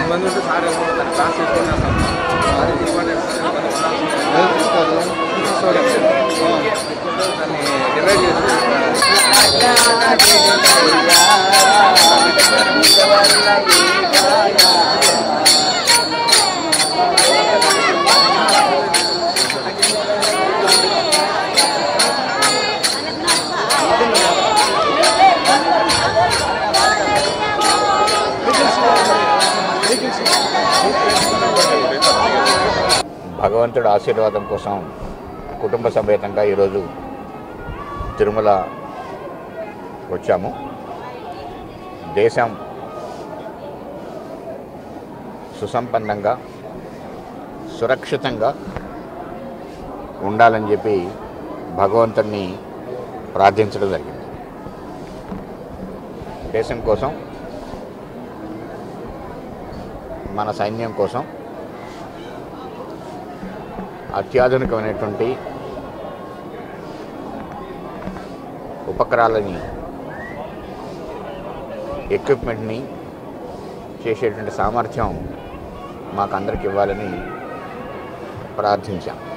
మంది ఉంటే సార్ ఏమో దాన్ని క్లాస్ చేసుకుని అది ఇంపార్టెంట్ దాన్ని డివైడ్ చేసి భగవంతుడి ఆశీర్వాదం కోసం కుటుంబ సమేతంగా ఈరోజు తిరుమల వచ్చాము దేశం సుసంపన్నంగా సురక్షితంగా ఉండాలని చెప్పి భగవంతుడిని ప్రార్థించడం జరిగింది దేశం కోసం మన సైన్యం కోసం అత్యాధునికమైనటువంటి ఉపకరాలని ఎక్విప్మెంట్ని చేసేటువంటి సామర్థ్యం మాకందరికి ఇవ్వాలని ప్రార్థించాం